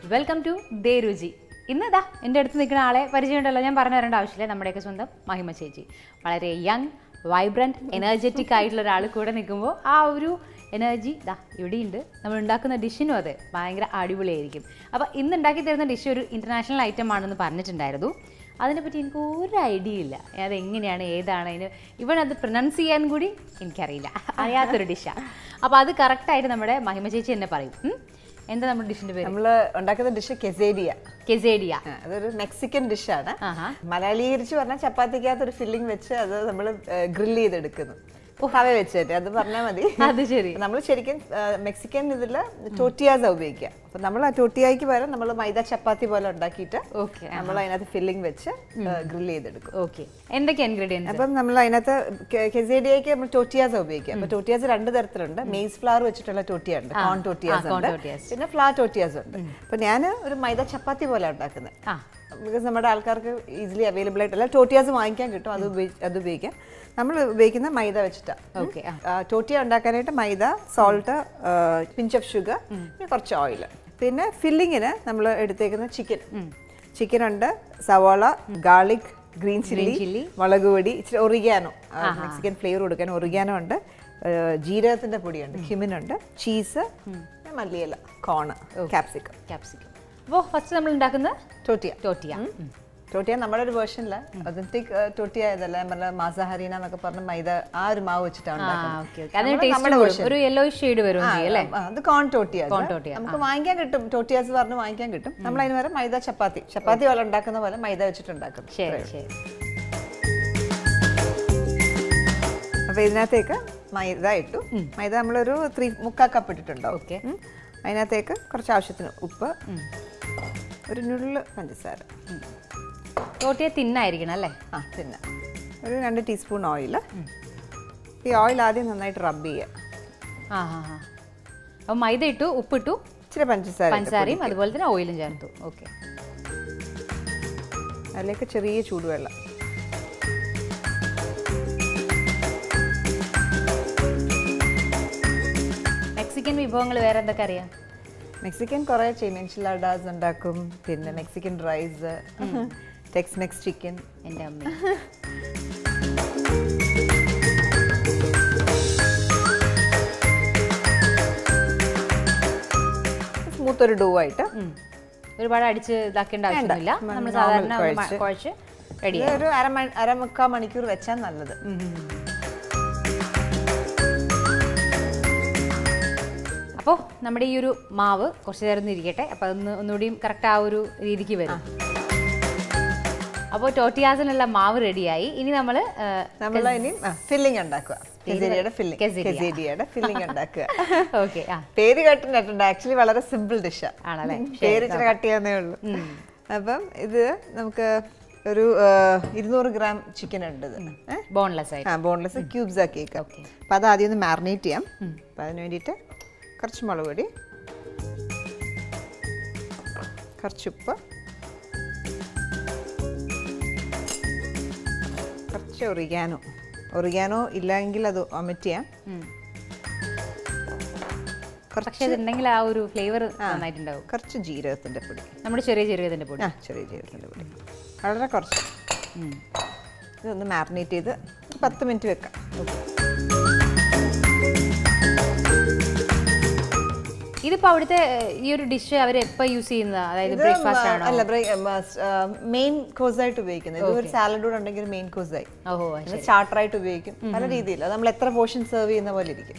Welcome to ദേ രുചി ഇന്ന് ഇതാ എൻ്റെ അടുത്ത് നിൽക്കുന്ന ആളെ പരിചയമുണ്ടല്ലോ ഞാൻ പറഞ്ഞു തരേണ്ട ആവശ്യമില്ല നമ്മുടെയൊക്കെ സ്വന്തം മഹിമ ചേച്ചി വളരെ യങ് വൈബ്രൻറ്റ് എനർജറ്റിക് ആയിട്ടുള്ള ഒരാൾ കൂടെ നിൽക്കുമ്പോൾ ആ ഒരു എനർജി ദാ ഇവിടെയുണ്ട് നമ്മൾ ഉണ്ടാക്കുന്ന ഡിഷിനും അതെ ഭയങ്കര അടിപൊളിയായിരിക്കും അപ്പോൾ ഇന്ന് ഉണ്ടാക്കി തരുന്ന ഡിഷ് ഒരു ഇൻ്റർനാഷണൽ ഐറ്റം ആണെന്ന് പറഞ്ഞിട്ടുണ്ടായിരുന്നു അതിനെപ്പറ്റി എനിക്ക് ഒരു ഐഡിയ ഇല്ല അത് എങ്ങനെയാണ് ഏതാണ് അതിന് ഇവൻ അത് പ്രൊനൗൺസ് ചെയ്യാൻ കൂടി എനിക്കറിയില്ല അറിയാത്തൊരു ഡിഷാണ് അപ്പോൾ അത് കറക്റ്റായിട്ട് നമ്മുടെ മഹിമ ചേച്ചി തന്നെ പറയും ഉം? എന്താ നമ്മുടെ ഡിഷിൻ്റെ പേര് നമ്മൾ ഉണ്ടാക്കുന്ന ഡിഷ് കെസേഡിയ കെസേഡിയ അതൊരു മെക്സിക്കൻ ഡിഷാണ് ആഹാ മലയാളീകരിച്ച് പറഞ്ഞാൽ ചപ്പാത്തിക്കകത്ത് ഒരു ഫില്ലിംഗ് വെച്ച് അത് നമ്മൾ ഗ്രില്ല് ചെയ്തെടുക്കുന്നു തവ വെച്ചിട്ട് അത് പറഞ്ഞാൽ മതി അത് ശരി നമ്മൾ ശരിക്കും ആ, മെക്സിക്കൻ ഇതിൽ ടോട്ടിയാസ ഉപയോഗിക്കുക അപ്പൊ നമ്മൾ ആ ടോട്ടിയായിക്ക് പകരം നമ്മൾ മൈദ ചപ്പാത്തി പോലെ ഉണ്ടാക്കിയിട്ട് ഓക്കെ നമ്മൾ അതിനകത്ത് ഫില്ലിംഗ് വെച്ച് ഗ്രില്ല് ചെയ്തെടുക്കും ഓക്കെ എന്തൊക്കെ ഇൻഗ്രീഡിയൻസ് അപ്പം നമ്മൾ അതിനകത്ത് കെസേഡിയയ്ക്ക് നമ്മൾ ടോട്ടിയാസ ഉപയോഗിക്കുക അപ്പൊ ടോട്ടിയാസ് രണ്ട് തരത്തിലുണ്ട് മെയ്സ് ഫ്ലവർ വെച്ചിട്ടുള്ള ടോട്ടിയ ഉണ്ട് കോൺ ടോട്ടിയാസ് corn ഉണ്ട് tortillas. പിന്നെ ഫ്ലാർ ടോട്ടിയാസ് ഉണ്ട് അപ്പൊ ഞാൻ ഒരു മൈദ ചപ്പാത്തി പോലെ ഉണ്ടാക്കുന്നത് ആ ബിക്കോസ് നമ്മുടെ ആൾക്കാർക്ക് ഈസിലി അവൈലബിൾ ആയിട്ടല്ല ടോട്ടിയാസ് വാങ്ങിക്കാൻ കിട്ടും അത് ഉപയോഗി- അത് ഉപയോഗിക്കാം നമ്മൾ ഉപയോഗിക്കുന്ന മൈദ വെച്ചിട്ടാണ് ഓക്കെ ആ ടോട്ടിയ ഉണ്ടാക്കാനായിട്ട് maida salt pinch of sugar പിന്നെ കുറച്ച് ഓയിൽ പിന്നെ ഫില്ലിങ്ങിന് നമ്മൾ എടുത്തേക്കുന്ന ചിക്കൻ ചിക്കൻ ഉണ്ട് സവാള ഗാർലിക് ഗ്രീൻ ചില്ലി chilli. മുളക് പൊടി ഇച്ചിരി ഒറിഗാനോ മെക്സിക്കൻ ഫ്ലേവർ കൊടുക്കാൻ ഒറിഗാനോ ഉണ്ട് ആ, ജീരകത്തിന്റെ പൊടിയുണ്ട് ക്യുമിനുണ്ട് ചീസ് മല്ലിയില കോണ് ക്യാപ്സിക്കം ക്യാപ്സിക്കം അപ്പോൾ ഫസ്റ്റ് നമ്മൾ ഉണ്ടാക്കുന്ന ടോട്ടിയ ടോട്ടിയ ടോട്ടിയ നമ്മുടെ ഒരു വേർഷനില്ല ഒതന്റിക് ടോട്ടിയ ഇതല്ല ഞാൻ പറഞ്ഞ മാസാഹരീന എന്നൊക്കെ പറഞ്ഞ മൈദ ആ ഒരു മാവ് വെച്ചിട്ടാണ് ആ ഉണ്ടാക്കുന്നത്. ഓക്കെ ഓക്കെ അതിന് നമ്മുടെ- നമ്മുടെ ടേസ്റ്റ് version. ഒരു യെല്ലോ ഷെയ്ഡ് വരും ആ, ചെയ്യും അല്ലേ ആ, അത് കോൺ ടോട്ടിയ Corn tortilla, നമുക്ക് വാങ്ങിക്കാൻ കിട്ടും ടോട്ടിയാസ് പറഞ്ഞ് വാങ്ങിക്കാൻ കിട്ടും നമ്മൾ അതിന് വരെ മൈദ ചപ്പാത്തി ചപ്പാത്തി പോലെ ഉണ്ടാക്കുന്ന പോലെ മൈദ വെച്ചിട്ട് ഉണ്ടാക്കും ശരി ശരി അപ്പൊ ഇതിനകത്തേക്ക് മൈദ ഇട്ടു മൈദ നമ്മളൊരു ത്രീ മുക്കാ കപ്പ് ഇട്ടിട്ടുണ്ടാവും ഓക്കെ ഉം. അതിനകത്തേക്ക് കുറച്ച് ആവശ്യത്തിന് ഉപ്പ് ഒരു നുള്ളു പഞ്ചസാര ടോട്ടിയ തിന്നായിരിക്കണം അല്ലേ ആ പിന്നെ ഒരു രണ്ട് ടീസ്പൂൺ ഓയിൽ ഈ ഓയിൽ ആദ്യം നന്നായിട്ട് റബ്ബ് ചെയ്യുക ആ ആ ആ അപ്പോൾ മൈദ ഇട്ടു ഉപ്പിട്ടു ഇച്ചിരി പഞ്ചസാര ഇട്ട് പഞ്ചസാരയും അതുപോലെ തന്നെ ഓയിലും ചേർത്തു ഓക്കെ അതിലേക്ക് ചെറിയ ചൂടുവെള്ളം മെക്സിക്കൻ വിഭവങ്ങൾ വേറെ എന്തൊക്കെ അറിയാം മെക്സിക്കൻ കുറേ ചെയ്യും എൻഷിലാഡാസ് ഉണ്ടാക്കും പിന്നെ Mexican rice Tex Mex chicken എൻ്റെ അമ്മ സ്മൂത്ത് ഒരു ഡോ ആയിട്ട് ഒരുപാട് അടിച്ച് ഇതാക്കേണ്ട ആവശ്യമൊന്നുമില്ല നമ്മൾ normal സാധാരണ ഒന്ന് മ- കുഴച്ച്. കുഴച്ച് റെഡി ഇത് ഒരു അരമണി അരമുക്കാൽ മണിക്കൂർ വെച്ചാൽ നല്ലത് അപ്പോൾ നമ്മുടെ ഈ ഒരു മാവ് കുറച്ച് നേരം ഒന്ന് ഇരിക്കട്ടെ അപ്പോൾ അതൊന്ന് ഒന്നുകൂടിയും കറക്റ്റ് ആ ഒരു രീതിക്ക് വരും അപ്പോൾ ടോട്ടിയാസിനുള്ള മാവ് റെഡിയായി ഇനി നമ്മൾ നമ്മൾ ഇനി ഫില്ലിംഗ് ഉണ്ടാക്കുക കെസേരിയുടെ ഫില്ലിംഗ് quesadilla. കെസേരിയുടെ ഫില്ലിംഗ് ഉണ്ടാക്കുക ഓക്കെ ആ പേര് കേട്ടിട്ടുണ്ട് ആക്ച്വലി വളരെ സിമ്പിൾ ഡിഷാണ് ആണല്ലേ പേര് ഇച്ചിരി കട്ട് ചെയ്യാന്നേ ഉള്ളൂ അപ്പം ഇത് നമുക്ക് ഒരു ആ, ഇരുന്നൂറ് ഗ്രാം ചിക്കൻ ഉണ്ട് ഇത് ഏ? ബോൺലെസ് ആയിട്ട് ആ ബോൺലെസ് ക്യൂബ്സ് ആക്കിയേക്കാം Okay. അപ്പം അത് ആദ്യം ഒന്ന് മാറിനേറ്റ് ചെയ്യാം അപ്പം അതിന് വേണ്ടിയിട്ട് കുറച്ച് മുളക് പൊടി കുറച്ച് ഉപ്പ് കുറച്ച് ഒറിഗാനോ ഒറിഗാനോ ഇല്ലെങ്കിൽ അത് ഒമിറ്റ് ചെയ്യാം ഉം. കുറച്ച് പക്ഷെ ഇതുണ്ടെങ്കിൽ ആ ഒരു ഫ്ലേവർ നന്നായിട്ടുണ്ടാവും കുറച്ച് ജീരകത്തിൻ്റെ പൊടി നമ്മുടെ ചെറിയ ചെറിയതിൻ്റെ പൊടി ആ ചെറിയ ജീരകത്തിൻ്റെ പൊടി വളരെ കുറച്ച് ഉം. ഇതൊന്ന് മാറിനേറ്റ് ചെയ്ത് ഒരു പത്ത് മിനിറ്റ് വെക്കാം ഇതിപ്പോൾ അവിടുത്തെ ഏഹ്, ഈ ഒരു ഡിഷ് അവർ എപ്പോൾ യൂസ് ചെയ്യുന്നത് അതായത് ഇത് ബ്രേക്ക്ഫാസ്റ്റ് മ- ആണോ അല്ല മെയിൻ കോഴ്സായിട്ട് ഉപയോഗിക്കുന്നത് ഇത് ഒരു സാലഡ് കൂടെ ഉണ്ടെങ്കിൽ മെയിൻ കോഴ്സായി ഓഹോ പിന്നെ സ്റ്റാർട്ടറായിട്ട് ഉപയോഗിക്കും പല രീതിയിൽ അത് നമ്മൾ എത്ര പോർഷൻ സെർവ് ചെയ്യുന്ന പോലെ ഇരിക്കും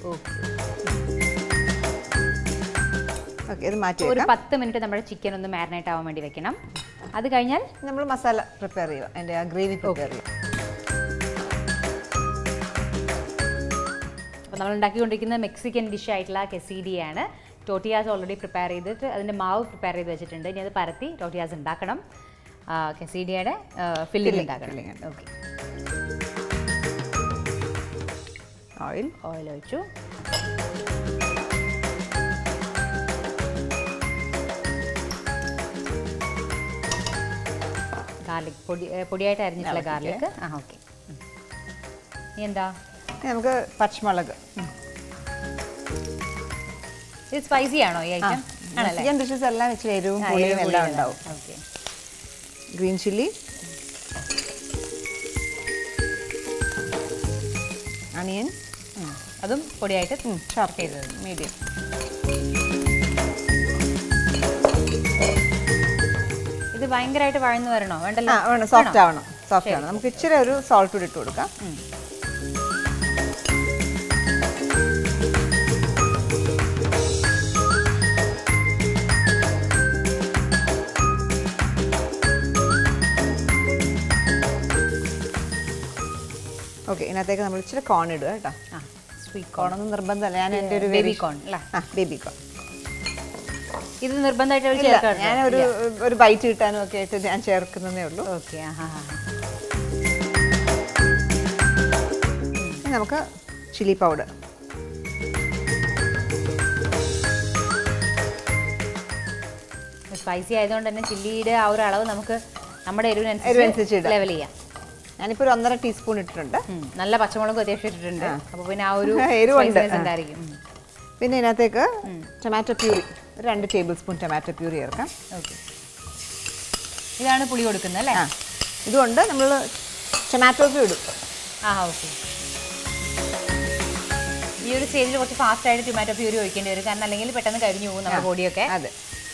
ഓക്കെ ഇത് മാറ്റി ഒരു വെക്കാം പത്ത് മിനിറ്റ് നമ്മുടെ ചിക്കൻ ഒന്ന് മാരിനേറ്റ് ആവാൻ വേണ്ടി വെക്കണം അത് കഴിഞ്ഞാൽ നമ്മൾ മസാല പ്രിപ്പയർ ചെയ്യുക അതിൻ്റെ ആ ഗ്രേവി പ്രിപ്പയർ ചെയ്യുക അപ്പോൾ നമ്മൾ ഉണ്ടാക്കിക്കൊണ്ടിരിക്കുന്ന മെക്സിക്കൻ ഡിഷ് ആയിട്ടുള്ള കെസീഡിയാണ് ടോട്ടിയാസ് ഓൾറെഡി പ്രിപ്പയർ ചെയ്തിട്ട് അതിൻ്റെ മാവ് പ്രിപ്പയർ ചെയ്ത് വെച്ചിട്ടുണ്ട് ഇനി അത് പരത്തി ടോട്ടിയാസ് ഉണ്ടാക്കണം കെസീഡിയുടെ ഫില്ലിംഗ് ഉണ്ടാക്കണം filling ഉണ്ട്. ഓക്കെ ഓയിൽ ഓയിൽ ഒഴിച്ചു ഗാർലിക് പൊടി ഏ, പൊടിയായിട്ട് അരിഞ്ഞിട്ടുള്ള ഗാർലിക് ആ ഓക്കെ ഇനി എന്താ ഇനി നമുക്ക് പച്ചമുളക് ഇത് സ്പൈസി ആണോ ഈ ഐറ്റം മെക്സിക്കൻ ഡിഷസ് എല്ലാം ഇച്ചിരി എരിവും പുളിയും എല്ലാം ഉണ്ടാവും ഓക്കെ ഗ്രീൻ ചില്ലി അണിയൻ അതും പൊടിയായിട്ട് ഷോപ്പ് ചെയ്തത് മീഡിയം ഇത് ഭയങ്കരമായിട്ട് വഴന്നു വരണോ ആ വേണ്ടല്ലോ വേണം സോഫ്റ്റ് ആവണം സോഫ്റ്റ് ആവണം നമുക്ക് ഇച്ചിരി ഒരു സോൾട്ട് കൂടി ഇട്ട് കൊടുക്കാം ഓക്കെ ഇതിനകത്തേക്ക് നമ്മൾ ഇച്ചിരി കോൺ ഇടുക കേട്ടോ ആ സ്വീറ്റ് കോണൊന്നും നിർബന്ധമല്ല ഞാൻ എൻ്റെ ഒരു ബേബി കോൺ അല്ലേ ആ ബേബി കോൺ ഇത് നിർബന്ധമായിട്ട് അവർ ഇല്ല, ചേർക്കാം ഞാൻ ഒരു ഒരു ബൈറ്റ് കിട്ടാനും ഒക്കെ ആയിട്ട് ഞാൻ ചേർക്കുന്നതേ ഉള്ളൂ ഓക്കെ ആ ഹാ ഹാ ഇനി നമുക്ക് ചില്ലി പൗഡർ സ്പൈസി ആയതുകൊണ്ട് തന്നെ ചില്ലിയുടെ ആ ഒരു അളവ് നമുക്ക് നമ്മുടെ എരിവനുസരിച്ച് എരിവിനനുസരിച്ച് ഇടാം. ലെവൽ ചെയ്യാം ഞാനിപ്പോൾ ഒരു ഒന്നര ടീസ്പൂൺ ഇട്ടിട്ടുണ്ട് ഉം. നല്ല പച്ചമുളകും അത്യാവശ്യം ഇട്ടിട്ടുണ്ട് അപ്പോൾ പിന്നെ ആ ഒരു എരിവുണ്ട്. spiciness ആ. ഉണ്ടായിരിക്കും ഉം. പിന്നെ ഇതിനകത്തേക്ക് ടൊമാറ്റോ പ്യൂരി ഒരു രണ്ട് ടേബിൾ സ്പൂൺ ടൊമാറ്റോ പ്യൂരി ചേർക്കാം ഓക്കെ ഇതാണ് പുളി കൊടുക്കുന്നത് അല്ലേ ആ ഇതുകൊണ്ട് നമ്മൾ ടൊമാറ്റോസും ഇടും ആ ഓക്കെ ഈ ഒരു സ്റ്റേജിൽ കുറച്ച് ഫാസ്റ്റ് ആയിട്ട് ടൊമാറ്റോ പ്യൂരി ഒഴിക്കേണ്ടി വരും കാരണം അല്ലെങ്കിൽ പെട്ടെന്ന് കരിഞ്ഞു പോകും നമ്മുടെ പൊടിയൊക്കെ അതെ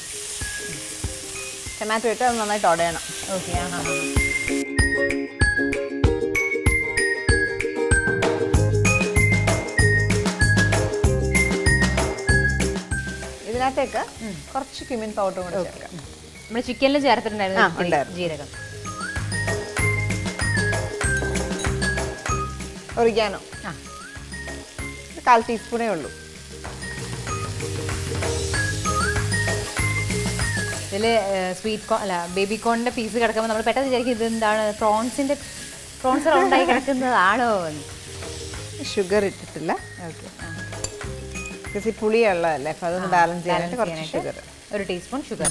ടൊമാറ്റോ ഇട്ട് അത് നന്നായിട്ട് ഉടയണം ഓക്കെ ആ ഹാ ഇതിനകത്തേക്ക് കുറച്ച് ക്യുമിൻ പൗഡറും കൂടെ ചേർക്കാം നമ്മൾ ചിക്കനിൽ ചേർത്തിട്ടുണ്ടായിരുന്നു ആ, ഇത്തിരി ഉണ്ടായിരുന്നു. ജീരകം ഒറിഗാനോ ആ ഒരു കാൽ ടീസ്പൂണേ ഉള്ളൂ ഇതിൽ സ്വീറ്റ് കോൺ അല്ല ബേബി കോണിന്റെ പീസ് കിടക്കുമ്പോൾ നമ്മൾ പെട്ടെന്ന് വിചാരിക്കും ഇത് എന്താണ് പ്രോൺസിന്റെ പ്രോൺസ് റൗണ്ടായി കിടക്കുന്നതാണോ ഷുഗർ ഇട്ടിട്ടില്ല ഓക്കെ ബിക്കോസ് ഈ പുളിയുള്ളതല്ലേ അപ്പോൾ അതൊന്ന് ബാലൻസ് ചെയ്യാനായിട്ട് കുറച്ച് ഷുഗർ ഒരു ടീസ്പൂൺ ഷുഗർ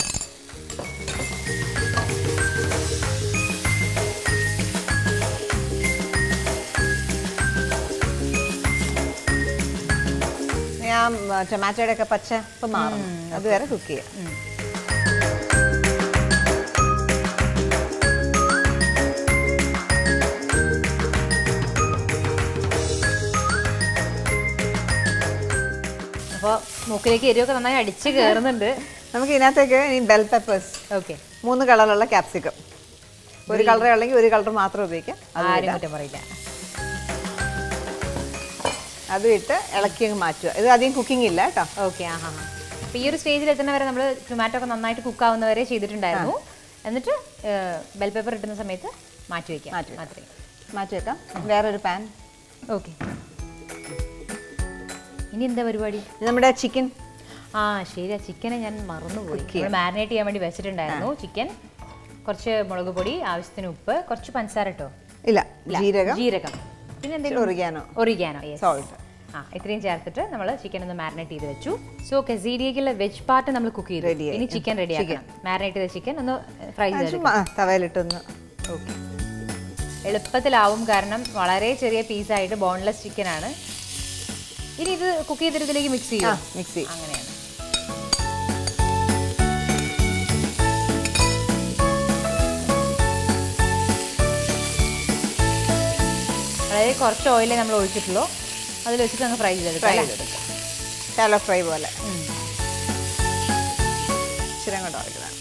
ഞാൻ ടൊമാറ്റോയുടെ ഒക്കെ പച്ച ഇപ്പം മാറും അതുവരെ കുക്ക് ചെയ്യാം അപ്പോൾ മൂക്കിലേക്ക് എരിവൊക്കെ നന്നായി അടിച്ച് കയറുന്നുണ്ട് നമുക്ക് ഇതിനകത്തേക്ക് ഈ ബെൽ പെപ്പേഴ്സ് ഓക്കെ മൂന്ന് കളറുള്ള ക്യാപ്സിക്കം ഒരു കളറേ ഉള്ളെങ്കിൽ ഒരു കളർ മാത്രം ഉപയോഗിക്കാം അത് ആരും ഇടാം. കുറ്റം പറയില്ല അതും ഇട്ട് ഇളക്കി അങ്ങ് മാറ്റുക ഇത് അധികം കുക്കിംഗ് ഇല്ല കേട്ടോ ഓക്കെ ആ ഹാ ഹാ അപ്പോൾ ഈ ഒരു സ്റ്റേജിൽ എത്തുന്ന വരെ നമ്മൾ ടൊമാറ്റോ ഒക്കെ നന്നായിട്ട് കുക്ക് ആവുന്നവരെ ചെയ്തിട്ടുണ്ടായിരുന്നു എന്നിട്ട് ബെൽ പേപ്പർ ഇട്ടുന്ന സമയത്ത് മാറ്റി വയ്ക്കാം മാറ്റി വെക്കാം. അത്രയും മാറ്റി വെക്കാം വേറൊരു പാൻ ഓക്കെ ഇനി എന്താ പരിപാടി ഇത് നമ്മുടെ ചിക്കൻ ആ ശരി ചിക്കനെ ഞാൻ മറന്നുപോയി നമ്മൾ മാരിനേറ്റ് ചെയ്യാൻ വേണ്ടി വെച്ചിട്ടുണ്ടായിരുന്നു ചിക്കൻ കുറച്ച് മുളക് പൊടി ആവശ്യത്തിന് ഉപ്പ് കുറച്ച് പഞ്ചസാര കേട്ടോ ഇല്ല ജീരകം ജീരകം പിന്നെ എന്തെങ്കിലും ഒറിഗാനോ ഒറിഗാനോ യെസ് സോൾട്ട് ആ ഇത്രയും ചേർത്തിട്ട് നമ്മൾ ചിക്കൻ ഒന്ന് മാരിനേറ്റ് ചെയ്ത് വെച്ചു സോ കസീഡിയക്കുള്ള വെജ് പാർട്ട് നമ്മൾ കുക്ക് ചെയ്തു Ready ആയി. ഇനി ചിക്കൻ റെഡി ആക്കണം മാരിനേറ്റ് ചെയ്ത ചിക്കൻ ഒന്ന് ഫ്രൈ ചെയ്ത് ചുമ്മാ ആ, തവയിലിട്ടൊന്ന് ഓക്കെ എളുപ്പത്തിലാവും കാരണം വളരെ ചെറിയ പീസായിട്ട് ബോൺലെസ് ചിക്കൻ ആണ് ഇനി ഇത് കുക്ക് ചെയ്തിട്ട് ഇതിലേക്ക് മിക്സ് ആ ചെയ്യും മിക്സ് ചെയ്യും അങ്ങനെയാണ് വളരെ കുറച്ച് ഓയിലേ നമ്മൾ ഒഴിച്ചിട്ടുള്ളൂ അതിൽ വെച്ചിട്ട് അങ്ങ് ഫ്രൈ ചെയ്തെടുക്കാം ഫ്രൈ അല്ലേ? ചെയ്തെടുക്കാം ഷാലോ ഫ്രൈ പോലെ ഉം. ഇച്ചിരി അങ്ങോട്ട് ഓയിൽ വേണം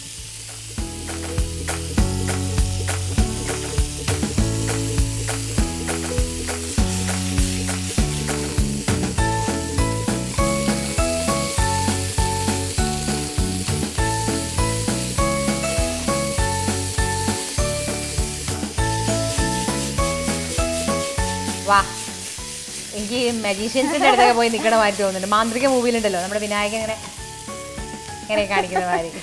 വാ എനിക്ക് മജീഷ്യൻസിന്റെ അടുത്തൊക്കെ പോയി നിൽക്കണ മാതിരി തോന്നുന്നുണ്ട് മാന്ത്രിക മൂവിയിലുണ്ടല്ലോ നമ്മുടെ വിനായകൻ ഇങ്ങനെ ഇങ്ങനെ കാണിക്കുന്ന മാതിരി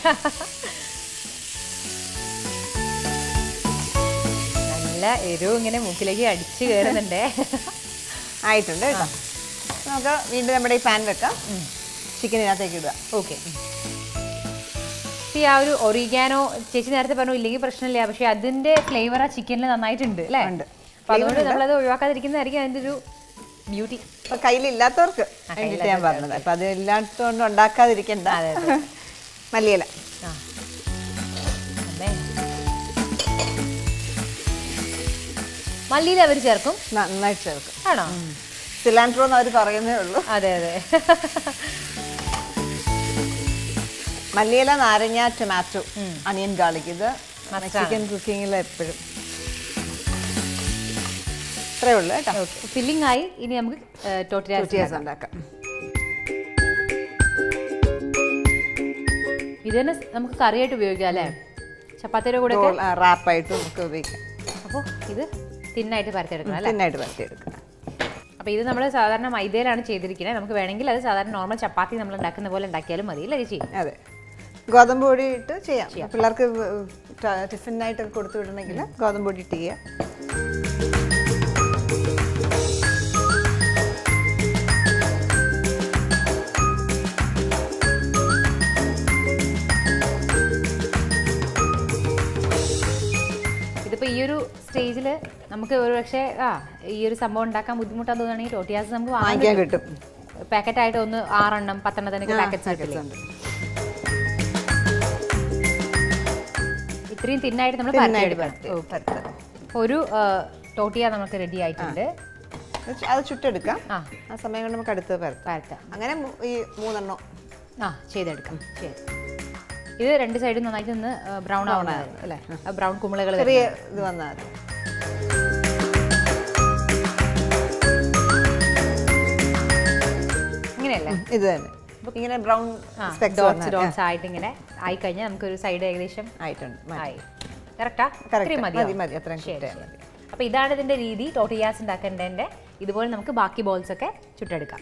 നല്ല എരിവ് ഇങ്ങനെ മൂക്കിലേക്ക് അടിച്ചു കയറുന്നുണ്ടേ ആയിട്ടുണ്ട് കേട്ടോ നമുക്ക് വീണ്ടും നമ്മുടെ ഈ പാൻ വെക്കാം ചിക്കൻ ഇതിനകത്തേക്ക് ഇടുക ഓക്കെ ഈ ആ ഒരു ഒറിഗാനോ ചേച്ചി നേരത്തെ പറഞ്ഞു ഇല്ലെങ്കിൽ പ്രശ്നമില്ല പക്ഷെ അതിന്റെ ഫ്ലേവർ ആ ചിക്കനിൽ നന്നായിട്ടുണ്ട് അല്ലേ ഉണ്ട്. അപ്പൊ അതുകൊണ്ട് നമ്മളത് ഒഴിവാക്കാതിരിക്കുന്നതായിരിക്കും അതിന്റെ ഒരു ബ്യൂട്ടി അപ്പൊ കയ്യിലില്ലാത്തവർക്ക് ആ, വേണ്ടിയിട്ട് ഞാൻ പറഞ്ഞത് അപ്പൊ അത് ഇല്ലാത്തതുകൊണ്ട് ഉണ്ടാക്കാതിരിക്കണ്ട അതെ അതെ മല്ലിയില ആ അമ്മേ മല്ലിയിൽ അവർ ചേർക്കും നന്നായിട്ട് ചേർക്കും ആണോ സിലാൻഡ്രോ എന്ന് അവർ പറയുന്നേ ഉള്ളൂ അതെ അതെ മല്ലിയില നാരങ്ങ ടൊമാറ്റോ അണിയൻ ഗാർലിക് ഇത് മെക്സിക്കൻ കുക്കിങ്ങിൽ എപ്പോഴും ഇത്രയേ ഉള്ളൂ കേട്ടോ ഫില്ലിംഗ് ആയി ഇനി നമുക്ക് ടോട്ടിയാസ് ടോട്ടിയാസ് ഉണ്ടാക്കാം ഇത് തന്നെ നമുക്ക് കറിയായിട്ട് ഉപയോഗിക്കാം അല്ലേ ചപ്പാത്തിയുടെ കൂടെ റാപ്പായിട്ട് നമുക്ക് ഉപയോഗിക്കാം അപ്പോൾ ഇത് തിന്നായിട്ട് പരത്തെടുക്കണം അല്ലേ തിന്നായിട്ട് പരത്തിയെടുക്കാം അപ്പോൾ ഇത് നമ്മൾ സാധാരണ മൈദയിലാണ് ചെയ്തിരിക്കുന്നത് നമുക്ക് വേണമെങ്കിൽ അത് സാധാരണ നോർമൽ ചപ്പാത്തി നമ്മൾ ഉണ്ടാക്കുന്ന പോലെ ഉണ്ടാക്കിയാലും മതി അല്ലേ ചേച്ചി അതെ ഗോതമ്പ് പൊടി ഇട്ട് ചെയ്യാം പിള്ളേർക്ക് ടിഫിനായിട്ട് കൊടുത്തു വിടണമെങ്കിൽ ഗോതമ്പ് പൊടി ഇട്ട് ചെയ്യാം ഇതിപ്പോൾ ഈ ഒരു സ്റ്റേജിൽ നമുക്ക് ഒരു പക്ഷേ ആ ഈ ഒരു സംഭവം ഉണ്ടാക്കാൻ ബുദ്ധിമുട്ടാന്ന് തോന്നുകയാണെങ്കിൽ ടോട്ടിയാസ് നമുക്ക് വാങ്ങിക്കാൻ വാങ്ങിക്കാൻ കിട്ടും പാക്കറ്റ് ആയിട്ട് ഒന്ന് ആറെണ്ണം പത്തെണ്ണത്തിനൊക്കെ പാക്കറ്റ്സ് കിട്ടില്ലേ ഉണ്ട്. ഇത്രയും തിന്നായിട്ട് നമ്മൾ തിന്നായിട്ട് പരത്തിയെടുക്കണം പരത്തി- പരത്താം. ഒരു ആ, ടോട്ടിയ നമുക്ക് റെഡി ആയിട്ടുണ്ട് അത് ചു- അത് ചുട്ടെടുക്കാം ആ ആ സമയം കൊണ്ട് നമുക്ക് അടുത്ത് പരത്താം പരത്താം അങ്ങനെ മു- ഈ മൂന്നെണ്ണം ആ ചെയ്തെടുക്കാം ശരി ഇത് രണ്ട് സൈഡും നന്നായിട്ട് ഒന്ന് ബ്രൗൺ ആവണം അല്ലേ ബ്രൗൺ കുമിളകൾ ചെറിയ ഇത് വന്നാൽ മതി ഇങ്ങനെയല്ലേ ഇത് തന്നെ ഇങ്ങനെ ബ്രൗൺ സ്പെക്സ് ഡോട്ട്സ് ഡോട്ട്സ് ആയിട്ട് ഇങ്ങനെ ആയി കഴിഞ്ഞാൽ നമുക്കൊരു സൈഡ് ഏകദേശം ആയിട്ടുണ്ട് മതി. ആയി കറക്റ്റാ Correct. ഇത്രയും മതി, മതിയോ? മതി, അത്രയും ശരി, കിട്ടിയാൽ ശരി. അപ്പൊ ഇതാണ് ഇതിന്റെ രീതി ടോട്ടിയാസ് ഉണ്ടാക്കേണ്ടതിന്റെ ഇതുപോലെ നമുക്ക് ബാക്കി ബോൾസ് ഒക്കെ ചുട്ടെടുക്കാം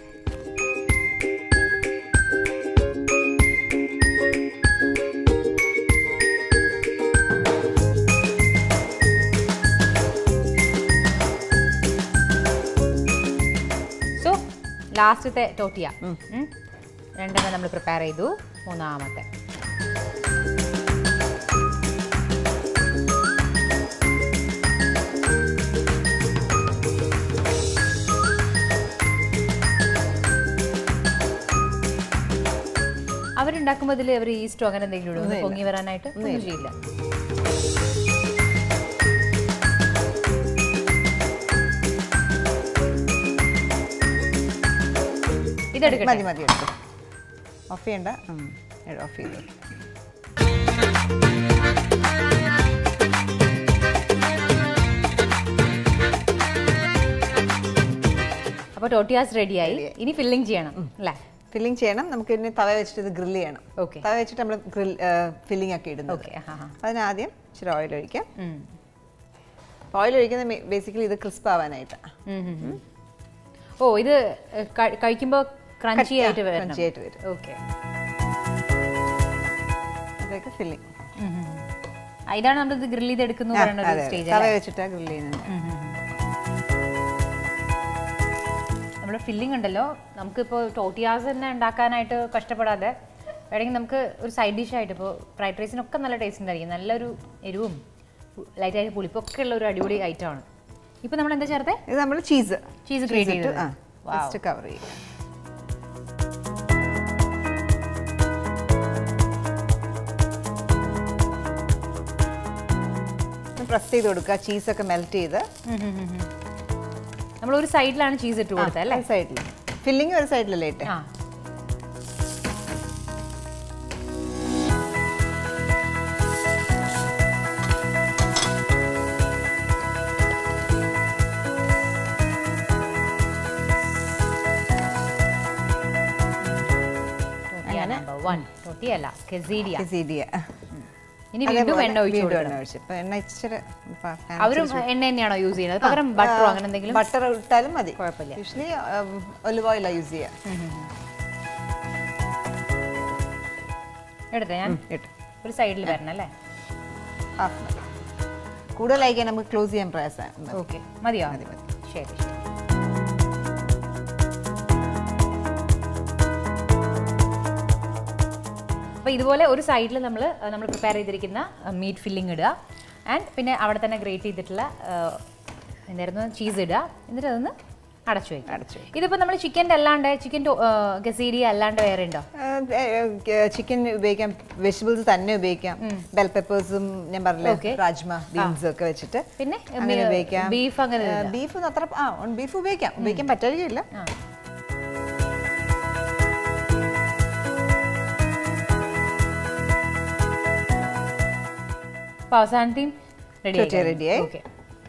സോ ലാസ്റ്റത്തെ ടോട്ടിയ ഉം. രണ്ടെണ്ണം നമ്മൾ പ്രിപ്പയർ ചെയ്തു മൂന്നാമത്തെ അവരുണ്ടാക്കുമ്പോൾ ഇതിൽ അവർ ഈസ്റ്റോ അങ്ങനെ എന്തെങ്കിലും ഇടുമോ? ഒന്ന് പൊങ്ങി വരാനായിട്ട് ഒന്നും ചെയ്യില്ല ഇതെടുക്കട്ടെ മതി മതി എടുക്കും ഓഫ് ചെയ്യണ്ട ഓഫ് ചെയ്തു അപ്പോൾ ടോട്ടിയാസ് റെഡിയായി ഇനി ഫില്ലിംഗ് ചെയ്യണം അല്ലേ ഫില്ലിംഗ് ചെയ്യണം നമുക്ക് ഇനി തവ വെച്ചിട്ട് ഇത് ഗ്രില്ല് ചെയ്യണം ഓക്കെ തവ വെച്ചിട്ട് നമ്മൾ ഗ്രിൽ ഫില്ലിംഗ് ഒക്കെ ഇടുന്നത് ഓക്കെ ഹാ ഹാ അതിനാദ്യം ഇച്ചിരി ഓയിൽ ഒഴിക്കാം ഓയിൽ ഒഴിക്കുന്നത് ബേസിക്കലി ഇത് ക്രിസ്പ് ആവാനായിട്ടാണ് ഓ ഇത് ക- കഴിക്കുമ്പോൾ ക്രഞ്ചി ആയിട്ട് വരണം ക്രഞ്ചി ആയിട്ട് വരും ഓക്കെ അതൊക്കെ ഫില്ലിംഗ് ഇതാണ് നമ്മൾ ഇത് ഗ്രിൽ ചെയ്ത് എടുക്കുന്നു പറയുന്ന ഒരു സ്റ്റേജ് തവ വെച്ചിട്ടാണ് ഗ്രില്ല് ചെയ്യുന്നത് നമ്മുടെ ഫില്ലിംഗ് ഉണ്ടല്ലോ നമുക്കിപ്പോൾ ടോട്ടിയാസ് തന്നെ ഉണ്ടാക്കാനായിട്ട് കഷ്ടപ്പെടാതെ വേണമെങ്കിൽ നമുക്ക് ഒരു സൈഡ് ഡിഷ് ആയിട്ട് ഇപ്പോൾ ഫ്രൈഡ് റൈസിനൊക്കെ നല്ല ടേസ്റ്റ് ഉണ്ടായിരിക്കും നല്ലൊരു എരിവും ലൈറ്റായിട്ട് പുളിപ്പൊക്കെ ഉള്ള ഒരു അടിപൊളി ഐറ്റമാണ് ഇപ്പം നമ്മൾ എന്താ ചേർത്തേ ഇത് നമ്മൾ ചീസ് ചീസ് ഗ്രേറ്റ് ഇട്ട് ചെയ്തത് ആ ജസ്റ്റ് കവർ ചെയ്യുക പ്രസ് ചെയ്ത് കൊടുക്കുക ചീസൊക്കെ മെൽറ്റ് ചെയ്ത് നമ്മൾ ഒരു സൈഡിലാണ് ചീസ് ഇട്ട് കൊടുത്തത് അല്ലേ സൈഡിൽ ഫില്ലിങ് ഒരു സൈഡിലല്ലേ ഇട്ടെ ആ നമ്പർ വൺ ടൊട്ടിയല്ല കെസീഡിയ കെസീഡിയ ഇനി വീണ്ടും എണ്ണ ഒഴിച്ചു വീണ്ടും കൊടുക്കണം എണ്ണ ഒഴിച്ച് ഇപ്പൊ എണ്ണ ഇച്ചിരി അവരും എണ്ണ തന്നെയാണോ യൂസ് ചെയ്യുന്നത് പകരം ബട്ടറോ അങ്ങനെ എന്തെങ്കിലും ബട്ടർ ഇട്ടാലും മതി കുഴപ്പമില്ല. യൂഷ്വലി ഒലിവ് ഓയിലാണ് യൂസ് ചെയ്യുക എടുത്തേ ഞാൻ ഇട്ടു ഒരു സൈഡിൽ വരണം അല്ലേ ഹാഫ് മതി കൂടുതലായിക്കാൻ നമുക്ക് ക്ലോസ് ചെയ്യാൻ പ്രയാസമാണ് ഓക്കെ മതിയോ മതി, മതി. ശരി ശരി അപ്പോൾ ഇതുപോലെ ഒരു സൈഡിൽ നമ്മൾ നമ്മൾ പ്രിപ്പയർ ചെയ്തിരിക്കുന്ന മീറ്റ് ഫില്ലിംഗ് ഇടുക ആൻഡ് പിന്നെ അവിടെ തന്നെ ഗ്രേറ്റ് ചെയ്തിട്ടുള്ള ആ, എന്തായിരുന്നു ചീസ് ഇടുക എന്നിട്ട് അതൊന്ന് അടച്ചു വയ്ക്കുക അടച്ചു ഇതിപ്പോൾ നമ്മൾ ചിക്കൻ്റെ അല്ലാണ്ട് ചിക്കൻ ഗസീരി അല്ലാണ്ട് വേറെ ഉണ്ടോ ആ, ചിക്കൻ ഉപയോഗിക്കാം വെജിറ്റബിൾസ് തന്നെ ഉപയോഗിക്കാം ബെൽ പെപ്പേഴ്സും ഞാൻ Okay. പറഞ്ഞില്ലേ രാജ്മ ബീൻസ് ഒക്കെ വെച്ചിട്ട് പിന്നെ അങ്ങനെ ഉപയോഗിക്കാം ബീഫ് അങ്ങനെ ബീഫ് അത്ര ആ ബീഫ് ഉപയോഗിക്കാം ഉപയോഗിക്കാൻ പറ്റാതിരിക്കില്ല അപ്പൊ അവസാനത്തെയും റെഡി ചൊട്ടി ready-ആയി. ഓക്കെ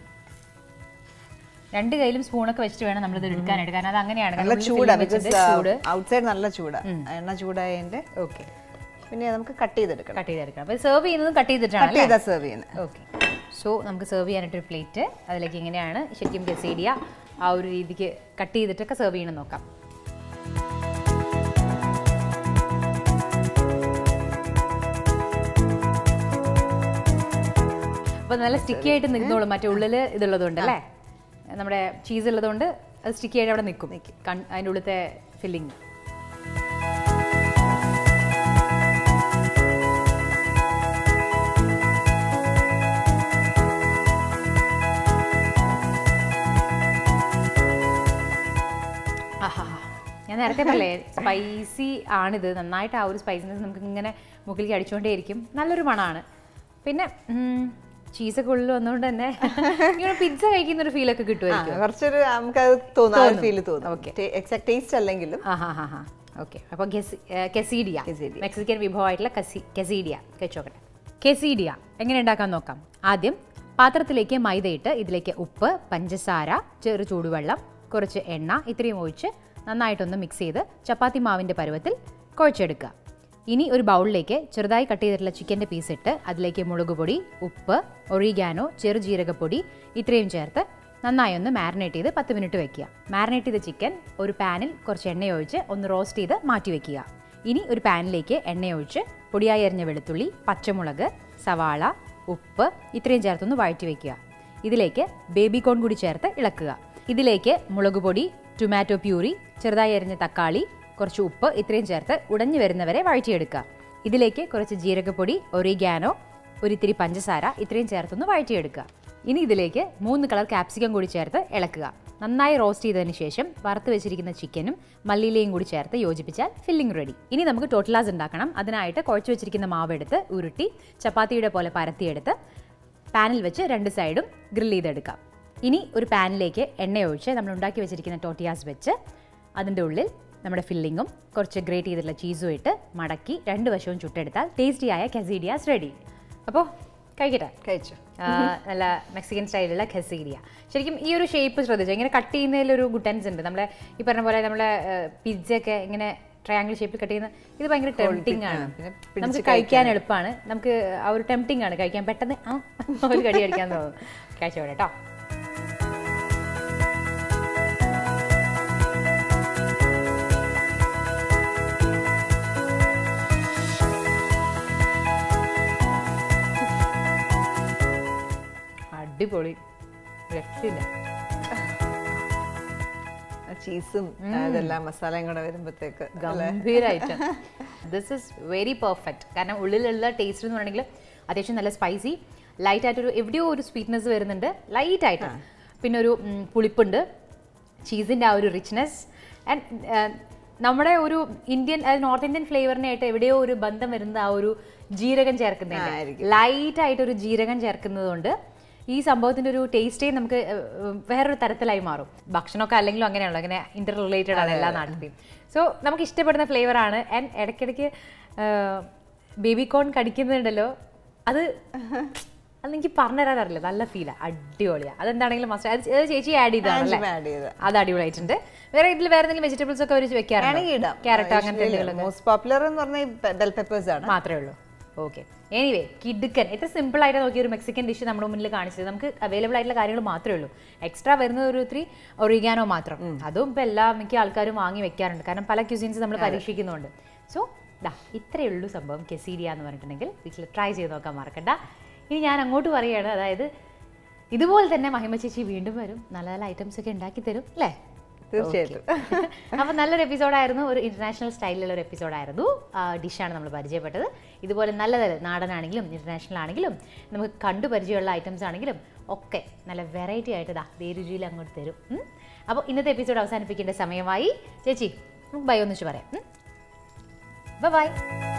രണ്ട് കയ്യിലും സ്പൂണൊക്കെ വെച്ചിട്ട് വേണം നമ്മളിത് എടുക്കാനായിട്ട് കാരണം അത് അങ്ങനെയാണ് നല്ല കാരണം ഉള്ളിൽ ചൂടാ filling ബിക്കോസ് വെച്ചിട്ട് ചൂട് ഔട്ട്സൈഡ് നല്ല ചൂടാ എണ്ണ ചൂടായതിന്റെ ഓക്കെ പിന്നെ നമുക്ക് കട്ട് ചെയ്തെടുക്കണം കട്ട് ചെയ്തെടുക്കണം അപ്പൊ സെർവ് ചെയ്യുന്നതും കട്ട് ചെയ്തിട്ടാണ് കട്ട് ചെയ്താ സെർവ് ചെയ്യുന്നത് ഓക്കെ സോ നമുക്ക് സെർവ് ചെയ്യാനായിട്ടൊരു പ്ലേറ്റ് അതിലേക്ക് എങ്ങനെയാണ് ശരിക്കും ഗസേഡിയ ആ ഒരു രീതിക്ക് കട്ട് ചെയ്തിട്ടൊക്കെ സെർവ് ചെയ്യണം നോക്കാം അപ്പൊ നല്ല സ്റ്റിക്കി ആയിട്ട് നിൽക്കുന്നോളും മറ്റേ ഉള്ളില് ഇതുള്ളതുകൊണ്ട് അല്ലേ നമ്മുടെ ചീസ് ഉള്ളതുകൊണ്ട് അത് സ്റ്റിക്കി ആയിട്ട് അവിടെ നിൽക്കും കൺ- അതിൻ്റെ ഉള്ളിലത്തെ ഫില്ലിങ് ആഹാ. ഞാൻ നേരത്തെ പറഞ്ഞേ സ്പൈസി ആണിത് നന്നായിട്ട് ആ ഒരു സ്പൈസിനെസ് നമുക്ക് ഇങ്ങനെ മുകളിലേക്ക് അടിച്ചുകൊണ്ടേയിരിക്കും നല്ലൊരു മണമാണ് പിന്നെ ചീസൊക്കെ ഉള്ളിൽ വന്നുകൊണ്ട് തന്നെ ഇങ്ങനെ പിസ്സ കഴിക്കുന്ന ഒരു ഫീലൊക്കെ കിട്ടുമായിരിക്കും കുറച്ചൊരു നമുക്കത് തോന്നും ആ ഒരു ഫീൽ തോന്നും Okay. എക്സാക്ട് ടേസ്റ്റ് അല്ലെങ്കിലും ആ ഹാ ഹാ ഹാ ഓക്കെ അപ്പോൾ കെസീഡിയ Quesadilla. മെക്സിക്കൻ വിഭവമായിട്ടുള്ള കസി കെസീഡിയ കഴിച്ചോക്കട്ടെ കെസീഡിയ എങ്ങനെ ഉണ്ടാക്കാൻ നോക്കാം ആദ്യം പാത്രത്തിലേക്ക് മൈദയിട്ട് ഇതിലേക്ക് ഉപ്പ് പഞ്ചസാര ചെറു ചൂടുവെള്ളം കുറച്ച് എണ്ണ ഇത്രയും ഒഴിച്ച് നന്നായിട്ടൊന്ന് മിക്സ് ചെയ്ത് ചപ്പാത്തി മാവിൻ്റെ പരുവത്തിൽ കുഴച്ചെടുക്കുക ഇനി ഒരു ബൗളിലേക്ക് ചെറുതായി കട്ട് ചെയ്തിട്ടുള്ള ചിക്കൻ്റെ പീസ് ഇട്ട് അതിലേക്ക് മുളക് പൊടി ഉപ്പ് ഒറിഗാനോ ചെറുജീരകപ്പൊടി ഇത്രയും ചേർത്ത് നന്നായി ഒന്ന് മാരിനേറ്റ് ചെയ്ത് പത്ത് മിനിറ്റ് വെക്കുക മാരിനേറ്റ് ചെയ്ത ചിക്കൻ ഒരു പാനിൽ കുറച്ച് എണ്ണ ഒഴിച്ച് ഒന്ന് റോസ്റ്റ് ചെയ്ത് മാറ്റി വെക്കുക ഇനി ഒരു പാനിലേക്ക് എണ്ണ ഒഴിച്ച് പൊടിയായി അരിഞ്ഞ വെളുത്തുള്ളി പച്ചമുളക് സവാള ഉപ്പ് ഇത്രയും ചേർത്തൊന്ന് വഴറ്റി വെക്കുക ഇതിലേക്ക് ബേബി കോൺ കൂടി ചേർത്ത് ഇളക്കുക ഇതിലേക്ക് മുളക് പൊടി ടൊമാറ്റോ പ്യൂരി ചെറുതായി അരിഞ്ഞ തക്കാളി കുറച്ച് ഉപ്പ് ഇത്രയും ചേർത്ത് ഉടഞ്ഞു വരുന്നവരെ വഴറ്റിയെടുക്കുക ഇതിലേക്ക് കുറച്ച് ജീരകപ്പൊടി ഒറിഗാനോ ഒരിത്തിരി പഞ്ചസാര ഇത്രയും ചേർത്തൊന്ന് വഴറ്റിയെടുക്കുക ഇനി ഇതിലേക്ക് മൂന്ന് കളർ ക്യാപ്സിക്കം കൂടി ചേർത്ത് ഇളക്കുക നന്നായി റോസ്റ്റ് ചെയ്തതിന് ശേഷം വറുത്ത് വെച്ചിരിക്കുന്ന ചിക്കനും മല്ലിയിലയും കൂടി ചേർത്ത് യോജിപ്പിച്ചാൽ ഫില്ലിംഗ് റെഡി ഇനി നമുക്ക് ടോട്ടലാസ് ഉണ്ടാക്കണം അതിനായിട്ട് കുഴച്ച് വെച്ചിരിക്കുന്ന മാവ് എടുത്ത് ഉരുട്ടി ചപ്പാത്തിയുടെ പോലെ പരത്തിയെടുത്ത് പാനിൽ വെച്ച് രണ്ട് സൈഡും ഗ്രിൽ ചെയ്തെടുക്കാം ഇനി ഒരു പാനിലേക്ക് എണ്ണ ഒഴിച്ച് നമ്മൾ ഉണ്ടാക്കി വെച്ചിരിക്കുന്ന ടോട്ടിയാസ് വെച്ച് അതിൻ്റെ ഉള്ളിൽ നമ്മുടെ ഫില്ലിങ്ങും കുറച്ച് ഗ്രേറ്റ് ചെയ്തിട്ടുള്ള ചീസും ഇട്ട് മടക്കി രണ്ട് വശവും ചുട്ടെടുത്താൽ ടേസ്റ്റിയായ കസീഡിയാസ് റെഡി അപ്പോൾ കഴിക്കട്ടെ കഴിച്ചു ആ, നല്ല മെക്സിക്കൻ സ്റ്റൈലുള്ള ഖസീരിയ ശരിക്കും ഈ ഒരു ഷേപ്പ് ശ്രദ്ധിച്ചു ഇങ്ങനെ കട്ട് ചെയ്യുന്നതിലൊരു ഗുട്ടൻസ് ഉണ്ട് നമ്മളെ ഈ പറഞ്ഞ പോലെ നമ്മളെ പിസ്സ ഒക്കെ ഇങ്ങനെ ട്രയാങ്കിൾ ഷേപ്പിൽ കട്ട് ചെയ്യുന്ന ഇത് ഭയങ്കര ടെംപ്റ്റിംഗ് ആണ് പിന്നെ നമുക്ക് കഴിക്കാൻ എളുപ്പമാണ് നമുക്ക് ആ ഒരു ടെംപ്റ്റിംഗ് ആണ് കഴിക്കാൻ പെട്ടെന്ന് ആ ഒരു കടി കഴിക്കാൻ തോന്നും കഴിച്ചോടെ കേട്ടോ അടിപൊളി രക്ഷയില്ല ചീസും ഇതെല്ലാം മസാലയും കൂടെ വരുമ്പോഴത്തേക്ക് ഗംഭീരായിട്ട് ദിസ് ഇസ് വെരി പെർഫെക്റ്റ് കാരണം ഉള്ളിലുള്ള ടേസ്റ്റ് എന്ന് പറഞ്ഞിട്ടുണ്ടെങ്കിൽ അത്യാവശ്യം നല്ല സ്പൈസി ലൈറ്റ് ആയിട്ടൊരു എവിടെയോ ഒരു സ്വീറ്റ്നെസ് വരുന്നുണ്ട് ലൈറ്റ് ആയിട്ട് പിന്നെ ഒരു ഉം, പുളിപ്പുണ്ട് ചീസിൻ്റെ ആ ഒരു റിച്ച്നെസ് ആൻഡ് നമ്മുടെ ഒരു ഇന്ത്യൻ നോർത്ത് ഇന്ത്യൻ ഫ്ലേവറിനായിട്ട് എവിടെയോ ഒരു ബന്ധം വരുന്ന ആ ഒരു ജീരകം ചേർക്കുന്നുണ്ട് ആയിരിക്കും. ലൈറ്റ് ആയിട്ട് ഒരു ജീരകം ചേർക്കുന്നതുകൊണ്ട് ഈ സംഭവത്തിന്റെ ഒരു ടേസ്റ്റേ നമുക്ക് ഏഹ്, ഏഹ്, വേറൊരു തരത്തിലായി മാറും ഭക്ഷണമൊക്കെ അല്ലെങ്കിലും അങ്ങനെയാണല്ലോ അങ്ങനെ ഇന്റർ റിലേറ്റഡ് ആണ് എല്ലാ നാട്ടിലെയും സോ നമുക്ക് ഇഷ്ടപ്പെടുന്ന ഫ്ലേവർ ആണ് ആൻഡ് ഇടയ്ക്കിടയ്ക്ക് ബേബി കോൺ കടിക്കുന്നുണ്ടല്ലോ അത് അത് എനിക്ക് പറഞ്ഞുതരാൻ അറിയില്ല നല്ല ഫീലാണ് അടിപൊളിയാണ് അതെന്താണെങ്കിലും മസ്റ്റ് അത് അത് ചേച്ചി ആഡ് ചെയ്തതാണല്ലേ ആഡ് ചെയ്ത് അത് അടിപൊളിയായിട്ടുണ്ട് വേറെ ഇതിൽ വേറെ എന്തെങ്കിലും വെജിറ്റബിൾസ് ഒക്കെ അവർ വെക്കാറുണ്ട് വേണമെങ്കിൽ ഇടാം ക്യാരറ്റ് അങ്ങനത്തെ എന്തെങ്കിലും മോസ്റ്റ് പോപ്പുലർ എന്ന് പറഞ്ഞാൽ ബെൽ പെപ്പേഴ്സ് ആണ് മാത്രമേ ഉള്ളൂ ഓക്കെ എനിവേ കിടുക്കൻ എത്ര സിമ്പിൾ ആയിട്ട് നോക്കിയ ഒരു മെക്സിക്കൻ ഡിഷ് നമ്മുടെ മുന്നിൽ കാണിച്ചത് നമുക്ക് അവൈലബിൾ ആയിട്ടുള്ള കാര്യങ്ങൾ മാത്രമേ ഉള്ളൂ എക്സ്ട്രാ വരുന്നത് ഒരു ഇത്തിരി ഒറിഗാനോ മാത്രം അതും ഇപ്പം എല്ലാ മിക്ക ആൾക്കാരും വാങ്ങി വെക്കാറുണ്ട് കാരണം പല ക്യൂസിൻസ് നമ്മൾ പരീക്ഷിക്കുന്നുണ്ട് സോ ദാ ഇത്രയേ ഉള്ളൂ സംഭവം കെസീരിയ എന്ന് പറഞ്ഞിട്ടുണ്ടെങ്കിൽ വീട്ടിൽ ട്രൈ ചെയ്ത് നോക്കാൻ മറക്കണ്ട ഇനി ഞാൻ അങ്ങോട്ട് പറയുകയാണ് അതായത് ഇതുപോലെ തന്നെ മഹിമ ചേച്ചി വീണ്ടും വരും നല്ല നല്ല ഐറ്റംസ് ഒക്കെ ഉണ്ടാക്കി തരും അല്ലേ തീർച്ചയായിട്ടും അപ്പോൾ നല്ലൊരു എപ്പിസോഡായിരുന്നു ഒരു ഇന്റർനാഷണൽ സ്റ്റൈലിലുള്ള ഒരു എപ്പിസോഡായിരുന്നു ഡിഷാണ് നമ്മൾ പരിചയപ്പെട്ടത് ഇതുപോലെ നല്ല നല്ല നാടനാണെങ്കിലും ഇന്റർനാഷണൽ ആണെങ്കിലും നമുക്ക് കണ്ടു പരിചയമുള്ള ഐറ്റംസ് ആണെങ്കിലും ഒക്കെ നല്ല വെറൈറ്റി ആയിട്ട് ദാ ദേ രുചിയിൽ അങ്ങോട്ട് തരും ഉം. അപ്പോൾ ഇന്നത്തെ എപ്പിസോഡ് അവസാനിപ്പിക്കേണ്ട സമയമായി ചേച്ചി നമുക്ക് ബൈ ഒന്നിച്ച് പറയാം ഉം. ബൈ